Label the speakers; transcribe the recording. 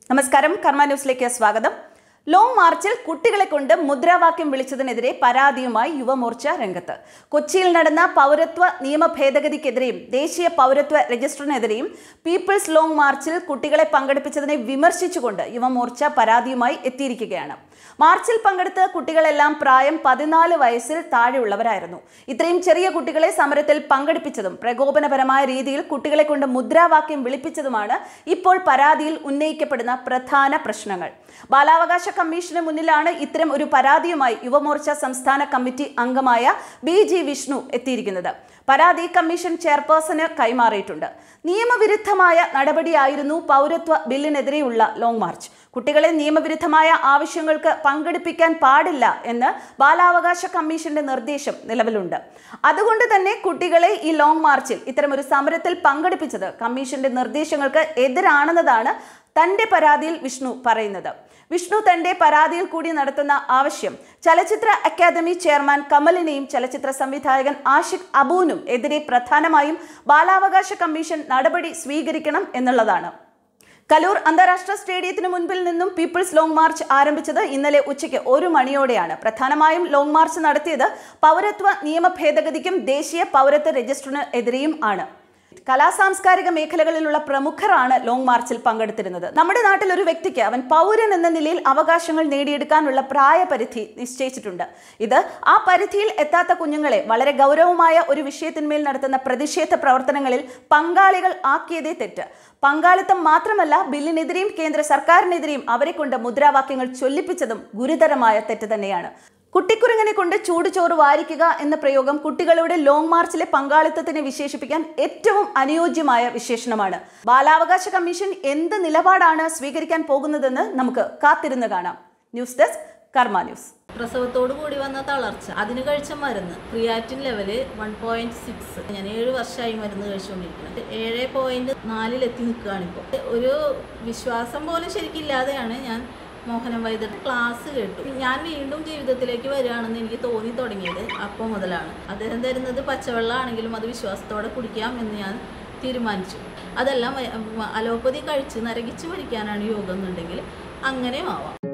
Speaker 1: നമസ്കാരം കർമ്മ ന്യൂസിലേക്ക് സ്വാഗതം ലോങ് മാർച്ചിൽ കുട്ടികളെ കൊണ്ട് മുദ്രാവാക്യം വിളിച്ചതിനെതിരെ പരാതിയുമായി യുവമോർച്ച രംഗത്ത് കൊച്ചിയിൽ നടന്ന പൗരത്വ നിയമ ഭേദഗതിക്കെതിരെയും ദേശീയ പൗരത്വ രജിസ്റ്ററിനെതിരെയും പീപ്പിൾസ് ലോങ് മാർച്ചിൽ കുട്ടികളെ പങ്കെടുപ്പിച്ചതിനെ വിമർശിച്ചുകൊണ്ട് യുവമോർച്ച പരാതിയുമായി എത്തിയിരിക്കുകയാണ് മാർച്ചിൽ പങ്കെടുത്ത കുട്ടികളെല്ലാം പ്രായം പതിനാല് വയസ്സിൽ താഴെയുള്ളവരായിരുന്നു ഇത്രയും ചെറിയ കുട്ടികളെ സമരത്തിൽ പങ്കെടുപ്പിച്ചതും പ്രകോപനപരമായ രീതിയിൽ കുട്ടികളെ കൊണ്ട് മുദ്രാവാക്യം വിളിപ്പിച്ചതുമാണ് ഇപ്പോൾ പരാതിയിൽ ഉന്നയിക്കപ്പെടുന്ന പ്രധാന പ്രശ്നങ്ങൾ ബാലാവകാശ കമ്മീഷന് മുന്നിലാണ് ഇത്തരം ഒരു പരാതിയുമായി യുവമോർച്ച സംസ്ഥാന കമ്മിറ്റി അംഗമായ ബി ജി വിഷ്ണു എത്തിയിരിക്കുന്നത് പരാതി കമ്മീഷൻ ചെയർപേഴ്സന് കൈമാറിയിട്ടുണ്ട് നിയമവിരുദ്ധമായ നടപടിയായിരുന്നു പൗരത്വ ബില്ലിനെതിരെയുള്ള ലോങ് മാർച്ച് കുട്ടികളെ നിയമവിരുദ്ധമായ ആവശ്യങ്ങൾക്ക് പങ്കെടുപ്പിക്കാൻ പാടില്ല എന്ന് ബാലാവകാശ കമ്മീഷന്റെ നിർദ്ദേശം നിലവിലുണ്ട് അതുകൊണ്ട് തന്നെ കുട്ടികളെ ഈ ലോങ് മാർച്ചിൽ ഇത്തരമൊരു സമരത്തിൽ പങ്കെടുപ്പിച്ചത് കമ്മീഷന്റെ നിർദ്ദേശങ്ങൾക്ക് എതിരാണെന്നതാണ് തന്റെ പരാതിയിൽ വിഷ്ണു പറയുന്നത് വിഷ്ണു തന്റെ പരാതിയിൽ കൂടി നടത്തുന്ന ആവശ്യം ചലച്ചിത്ര അക്കാദമി ചെയർമാൻ കമലിനെയും ചലച്ചിത്ര സംവിധായകൻ ആഷിഖ് അബൂനും എതിരെ പ്രധാനമായും ബാലാവകാശ കമ്മീഷൻ നടപടി സ്വീകരിക്കണം എന്നുള്ളതാണ് കലൂർ അന്താരാഷ്ട്ര സ്റ്റേഡിയത്തിന് മുൻപിൽ നിന്നും പീപ്പിൾസ് ലോങ് മാർച്ച് ആരംഭിച്ചത് ഇന്നലെ ഉച്ചയ്ക്ക് ഒരു മണിയോടെയാണ് പ്രധാനമായും ലോങ് മാർച്ച് നടത്തിയത് പൗരത്വ നിയമ ഭേദഗതിക്കും ദേശീയ പൗരത്വ രജിസ്റ്ററിന് എതിരെയും ആണ് കലാസാംസ്കാരിക മേഖലകളിലുള്ള പ്രമുഖരാണ് ലോങ് മാർച്ചിൽ പങ്കെടുത്തിരുന്നത് നമ്മുടെ നാട്ടിൽ ഒരു വ്യക്തിക്ക് അവൻ പൗരൻ എന്ന നിലയിൽ അവകാശങ്ങൾ നേടിയെടുക്കാനുള്ള പ്രായപരിധി നിശ്ചയിച്ചിട്ടുണ്ട് ഇത് ആ പരിധിയിൽ എത്താത്ത കുഞ്ഞുങ്ങളെ വളരെ ഗൗരവമായ ഒരു വിഷയത്തിന്മേൽ നടത്തുന്ന പ്രതിഷേധ പ്രവർത്തനങ്ങളിൽ പങ്കാളികൾ ആക്കിയതേ തെറ്റ് പങ്കാളിത്തം മാത്രമല്ല ബില്ലിനെതിരെയും കേന്ദ്ര സർക്കാരിനെതിരെയും അവരെ കൊണ്ട് മുദ്രാവാക്യങ്ങൾ ചൊല്ലിപ്പിച്ചതും ഗുരുതരമായ തെറ്റ് തന്നെയാണ് കുട്ടിക്കുരങ്ങനെ കൊണ്ട് ചൂടുചോറ് വാരിക്കുക എന്ന പ്രയോഗം കുട്ടികളുടെ ലോങ് മാർച്ചിലെ പങ്കാളിത്തത്തിനെ വിശേഷിപ്പിക്കാൻ ഏറ്റവും അനുയോജ്യമായ വിശേഷണമാണ് ബാലാവകാശ കമ്മീഷൻ എന്ത് നിലപാടാണ് സ്വീകരിക്കാൻ പോകുന്നതെന്ന് നമുക്ക് കാത്തിരുന്ന് കാണാം ന്യൂസ് ഡെസ്ക് കർമ്മ ന്യൂസ്
Speaker 2: പ്രസവത്തോടു കൂടി വന്ന തളർച്ച അതിന് കഴിച്ച മരുന്ന് creatine level one point six ഞാൻ ഏഴ് വർഷമായി മരുന്ന് കഴിച്ചുകൊണ്ടിരിക്കുന്നത് ഏഴ് പോയിന്റ് നാലിലെത്തി നിൽക്കുകയാണ് ഇപ്പോൾ ഒരു വിശ്വാസം പോലും ശരിക്കില്ലാതെയാണ് ഞാൻ മോഹനം വൈദ്യർ ക്ലാസ് കേട്ടു ഞാൻ വീണ്ടും ജീവിതത്തിലേക്ക് വരികയാണെന്ന് എനിക്ക് തോന്നി തുടങ്ങിയത് അപ്പോൾ മുതലാണ് അദ്ദേഹം തരുന്നത് പച്ചവെള്ളമാണെങ്കിലും അത് വിശ്വാസത്തോടെ കുടിക്കാം എന്ന് ഞാൻ തീരുമാനിച്ചു അതെല്ലാം അലോപ്പതി കഴിച്ച് നരകിച്ച് മരിക്കാനാണ് യോഗം എന്നുണ്ടെങ്കിൽ അങ്ങനെയും ആവാം